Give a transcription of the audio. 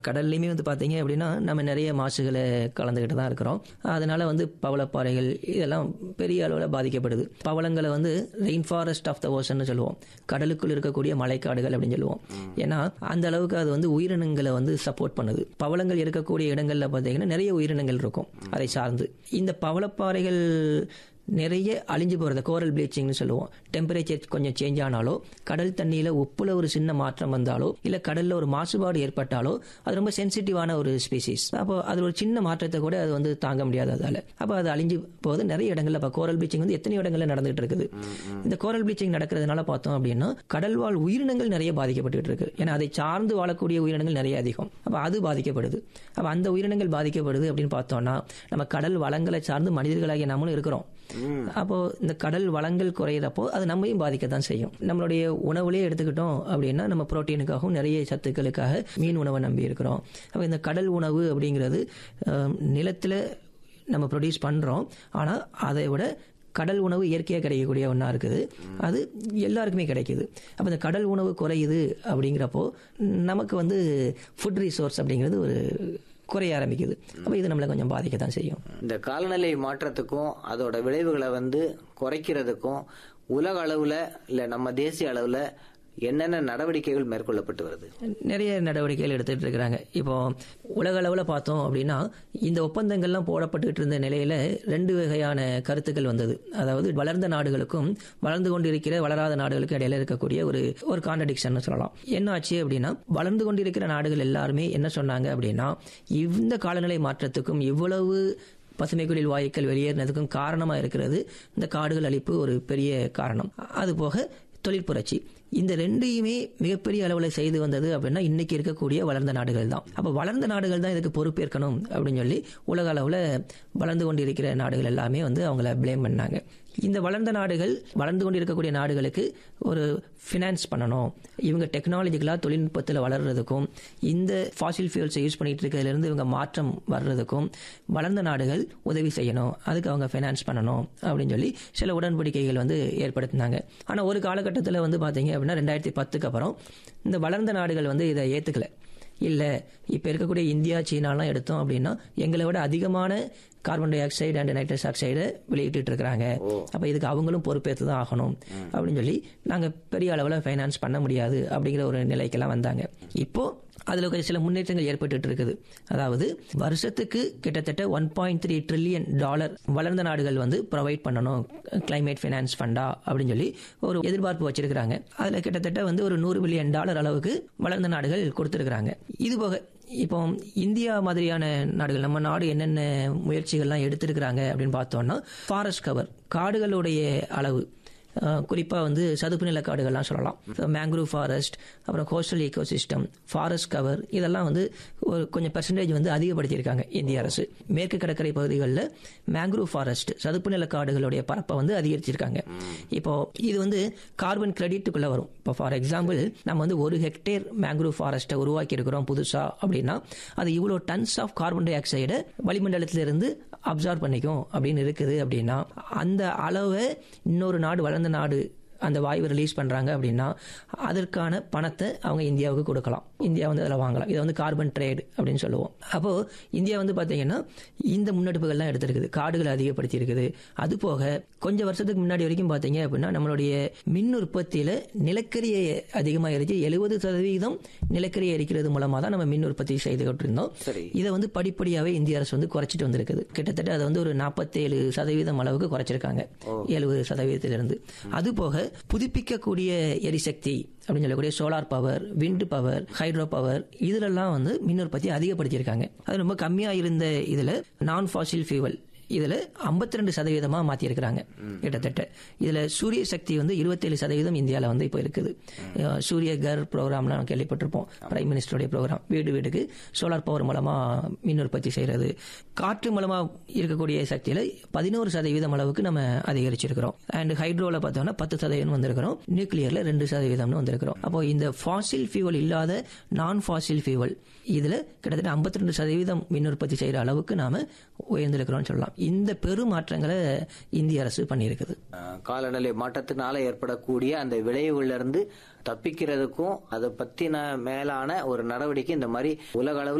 கடல்லையுமே வந்து பார்த்தீங்க அப்படின்னா நம்ம நிறைய மாசுகளை கலந்துக்கிட்டு தான் இருக்கிறோம் அதனால வந்து பவளப்பாறைகள் இதெல்லாம் பெரிய அளவில் பாதிக்கப்படுது பவளங்களை வந்து rain forest of the ocean சொல்லுவோம் கடலுக்குள் இருக்கக்கூடிய மலைக்காடுகள் அப்படின்னு சொல்லுவோம் ஏன்னா அந்த அளவுக்கு அது வந்து உயிரினங்களை வந்து சப்போர்ட் பண்ணுது பவளங்கள் இருக்கக்கூடிய இடங்கள்ல பார்த்தீங்கன்னா நிறைய உயிரினங்கள் இருக்கும் அதை சார்ந்து இந்த பவளப்பாறைகள் நிறைய அழிஞ்சு போகிறது கோரல் ப்ளீச்சிங்னு சொல்லுவோம் டெம்பரேச்சர் கொஞ்சம் சேஞ்ச் ஆனாலோ கடல் தண்ணியில் உப்புல ஒரு சின்ன மாற்றம் வந்தாலோ இல்லை கடலில் ஒரு மாசுபாடு ஏற்பட்டாலோ அது ரொம்ப சென்சிட்டிவான ஒரு ஸ்பீசிஸ் அப்போ அது ஒரு சின்ன மாற்றத்தை கூட அது வந்து தாங்க முடியாது அதால் அப்போ அது அழிஞ்சு போகுது நிறைய இடங்கள்ல இப்போ கோரல் ப்ளீச்சிங் வந்து எத்தனை இடங்கள்ல நடந்துகிட்டு இருக்குது இந்த கோரல் ப்ளீச்சிங் நடக்கிறதுனால பார்த்தோம் அப்படின்னா கடல்வாழ் உயிரினங்கள் நிறைய பாதிக்கப்பட்டு இருக்கு ஏன்னா அதை சார்ந்து வாழக்கூடிய உயிரினங்கள் நிறைய அதிகம் அப்போ அது பாதிக்கப்படுது அப்போ அந்த உயிரினங்கள் பாதிக்கப்படுது அப்படின்னு பார்த்தோம்னா நம்ம கடல் வளங்களை சார்ந்து மனிதர்களாகிய நம்மளும் இருக்கிறோம் அப்போ இந்த கடல் வளங்கள் குறையிறப்போ அது நம்மையும் பாதிக்க தான் செய்யும் நம்மளுடைய உணவுலேயே எடுத்துக்கிட்டோம் அப்படின்னா நம்ம புரோட்டீனுக்காகவும் நிறைய சத்துக்களுக்காக மீன் உணவை நம்பி இருக்கிறோம் அப்போ இந்த கடல் உணவு அப்படிங்கிறது அஹ், நிலத்துல நம்ம ப்ரொடியூஸ் பண்றோம் ஆனா அதை விட கடல் உணவு இயற்கையாக கிடைக்கக்கூடிய ஒன்றா இருக்குது அது எல்லாருக்குமே கிடைக்குது அப்போ இந்த கடல் உணவு குறையுது அப்படிங்கிறப்போ நமக்கு வந்து ஃபுட் ரிசோர்ஸ் அப்படிங்கிறது ஒரு குறைய ஆரம்பிக்குது அப்போ இது நம்மளை கொஞ்சம் பாதிக்க தான் செய்யும் இந்த காலநிலை மாற்றத்துக்கும் அதோட விளைவுகளை வந்து குறைக்கிறதுக்கும் உலக அளவுல இல்ல நம்ம தேசிய அளவுல என்னென்ன நடவடிக்கைகள் மேற்கொள்ளப்பட்டு வருது நிறைய நடவடிக்கைகள் எடுத்துட்டு இருக்கிறாங்க இப்போ உலக அளவில் பார்த்தோம் அப்படின்னா இந்த ஒப்பந்தங்கள்லாம் போடப்பட்டுக்கிட்டு இருந்த நிலையில ரெண்டு வகையான கருத்துக்கள் வந்தது அதாவது வளர்ந்த நாடுகளுக்கும் வளர்ந்து கொண்டிருக்கிற வளராத நாடுகளுக்கும் இடையில இருக்கக்கூடிய ஒரு ஒரு கான்ட்ரடிக்ஷன் சொல்லலாம் என்ன ஆச்சு அப்படின்னா வளர்ந்து கொண்டிருக்கிற நாடுகள் எல்லாருமே என்ன சொன்னாங்க அப்படின்னா இந்த காலநிலை மாற்றத்துக்கும் இவ்வளவு பசுமைக்குடில் வாயுக்கள் வெளியேறினதுக்கும் காரணமா இருக்கிறது இந்த காடுகள் அழிப்பு ஒரு பெரிய காரணம் அது போக தொழிற்புரட்சி இந்த ரெண்டையுமே மிகப்பெரிய அளவில் செய்து வந்தது அப்படின்னா இன்னைக்கு இருக்கக்கூடிய வளர்ந்த நாடுகள் தான் அப்போ வளர்ந்த நாடுகள் தான் இதுக்கு பொறுப்பேற்கணும் அப்படின்னு சொல்லி உலக அளவில் வளர்ந்து கொண்டிருக்கிற நாடுகள் எல்லாமே வந்து அவங்கள ப்ளேம் பண்ணாங்க இந்த வளர்ந்த நாடுகள் வளர்ந்து கொண்டிருக்கக்கூடிய நாடுகளுக்கு ஒரு ஃபினான்ஸ் பண்ணணும் இவங்க டெக்னாலஜிக்கலாக தொழில்நுட்பத்தில் வளர்றதுக்கும் இந்த ஃபாசில் ஃபியூல்ஸை யூஸ் பண்ணிட்டு இருக்கிறதுலேருந்து இவங்க மாற்றம் வர்றதுக்கும் வளர்ந்த நாடுகள் உதவி செய்யணும் அதுக்கு அவங்க ஃபைனான்ஸ் பண்ணணும் அப்படின்னு சொல்லி சில உடன்படிக்கைகள் வந்து ஏற்படுத்தினாங்க ஆனால் ஒரு காலகட்டத்தில் வந்து பார்த்தீங்க அப்படின்னா ரெண்டாயிரத்தி பத்துக்கு அப்புறம் இந்த வளர்ந்த நாடுகள் வந்து இதை ஏற்றுக்கல இல்லை இப்போ இருக்கக்கூடிய இந்தியா சீனாலாம் எடுத்தோம் அப்படின்னா எங்களை விட அதிகமான carbon dioxide and nitrous oxide வெளியிட்டு இருக்கிறாங்க அப்போ இதுக்கு அவங்களும் பொறுப்பேற்று தான் ஆகணும் அப்படின்னு சொல்லி நாங்கள் பெரிய அளவில் ஃபைனான்ஸ் பண்ண முடியாது அப்படிங்கிற ஒரு நிலைக்கெல்லாம் வந்தாங்க இப்போ அதில் கொஞ்சம் சில முன்னேற்றங்கள் ஏற்பட்டு இருக்குது அதாவது வருஷத்துக்கு கிட்டத்தட்ட one point three trillion dollar வளர்ந்த நாடுகள் வந்து ப்ரொவைட் பண்ணணும் கிளைமேட் ஃபைனான்ஸ் ஃபண்டா அப்படின்னு சொல்லி ஒரு எதிர்பார்ப்பு வச்சிருக்கிறாங்க அதில் கிட்டத்தட்ட வந்து ஒரு நூறு பில்லியன் டாலர் அளவுக்கு வளர்ந்த நாடுகள் கொடுத்துருக்குறாங்க இது போக இப்போ இந்தியா மாதிரியான நாடுகள் நம்ம நாடு என்னென்ன முயற்சிகள்லாம் எடுத்திருக்கிறாங்க அப்படின்னு பார்த்தோம்னா ஃபாரஸ்ட் கவர் காடுகளுடைய அளவு குறிப்பாக வந்து சதுப்பு நில காடுகள்லாம் சொல்லலாம் மேங்க்ரூவ் ஃபாரஸ்ட் அப்புறம் கோஸ்டல் ஈகோசிஸ்டம் ஃபாரஸ்ட் கவர் இதெல்லாம் வந்து ஒரு கொஞ்சம் பெர்சன்டேஜ் வந்து அதிகப்படுத்தியிருக்காங்க இந்திய அரசு மேற்கு கடற்கரை பகுதிகளில் மேங்க்ரூவ் ஃபாரஸ்ட் சதுப்பு நில காடுகளுடைய பரப்பை வந்து அதிகரிச்சிருக்காங்க இப்போ இது வந்து கார்பன் கிரெடிட்டுக்குள்ள வரும் இப்போ ஃபார் எக்ஸாம்பிள் நம்ம வந்து ஒரு ஹெக்டேர் மேங்க்ரூவ் ஃபாரஸ்ட்டை உருவாக்கி இருக்கிறோம் புதுசா அப்படின்னா அது இவ்வளோ டன்ஸ் ஆஃப் கார்பன் டை ஆக்சைடை வளிமண்டலத்திலிருந்து அப்சார்ப் பண்ணிக்கும் அப்படின்னு இருக்குது அப்படின்னா அந்த அளவை இன்னொரு நாடு வளர்ந்த நாடு அந்த வாயுவை ரிலீஸ் பண்ணுறாங்க அப்படின்னா அதற்கான பணத்தை அவங்க இந்தியாவுக்கு கொடுக்கலாம் இந்தியா வந்து அதில் வாங்கலாம் இதை வந்து கார்பன் ட்ரேட் அப்படின்னு சொல்லுவோம் அப்போது இந்தியா வந்து பார்த்தீங்கன்னா இந்த முன்னெடுப்புகள்லாம் எடுத்திருக்குது காடுகளை அதிகப்படுத்தி இருக்குது அது போக கொஞ்சம் வருஷத்துக்கு முன்னாடி வரைக்கும் பார்த்தீங்க அப்படின்னா நம்மளுடைய மின் உற்பத்தியில் நிலக்கரி அதிகமாக இருந்துச்சு எழுபது சதவீதம் நிலக்கரி எரிக்கிறது மூலமாக தான் நம்ம மின் உற்பத்தி செய்துகிட்டு இருந்தோம் சரி இதை வந்து படிப்படியாகவே இந்திய அரசு வந்து குறைச்சிட்டு வந்திருக்குது கிட்டத்தட்ட அதை வந்து ஒரு நாற்பத்தேழு சதவீதம் அளவுக்கு குறைச்சிருக்காங்க எழுபது சதவீதத்திலிருந்து அது போக புதுப்பிக்கக்கூடிய எரிசக்தி அப்படின்னு சொல்லக்கூடிய solar power wind power hydro power இதுலெல்லாம் வந்து மின் உற்பத்தி அதிகப்படுத்தியிருக்காங்க அது ரொம்ப கம்மியாக இருந்த இதில் நான் ஃபாசில் ஃபியூவல் இதில் ஐம்பத்தி ரெண்டு சதவீதமாக மாற்றியிருக்கிறாங்க கிட்டத்தட்ட இதில் சூரிய சக்தி வந்து இருபத்தேழு சதவீதம் இந்தியாவில் வந்து இப்போ இருக்குது அஹ் சூரிய கர் ப்ரோக்ராம்லாம் கேள்விப்பட்டிருப்போம் பிரைம் மினிஸ்டருடைய ப்ரோக்ராம் வீடு வீடுக்கு சோலார் பவர் மூலமாக மின் உற்பத்தி செய்கிறது காற்று மூலமாக இருக்கக்கூடிய சக்தியில் பதினோரு சதவீதம் அளவுக்கு நம்ம அதிகரிச்சிருக்கிறோம் அண்ட் ஹைட்ரோவில் பார்த்தோம்னா பத்து சதவீதம் வந்திருக்கிறோம் நியூக்ளியரில் ரெண்டு சதவீதம்னு வந்திருக்கிறோம் அப்போ இந்த ஃபாசில் ஃபியூவல் இல்லாத நான் ஃபாசில் ஃபியூவல் இதில் கிட்டத்தட்ட ஐம்பத்தி ரெண்டு சதவீதம் மின் உற்பத்தி செய்கிற அளவுக்கு நாம உயர்ந்திருக்கிறோம்னு சொல்லலாம் இந்த பெரும் மாற்றங்களை இந்திய அரசு பண்ணியிருக்குது அஹ், காலநிலை மாற்றத்தினால ஏற்படக்கூடிய அந்த விளைவுகள்ல இருந்து தப்பிக்கிறதுக்கும் அதை பத்தின மேலான ஒரு நடவடிக்கை இந்த மாதிரி உலக அளவில்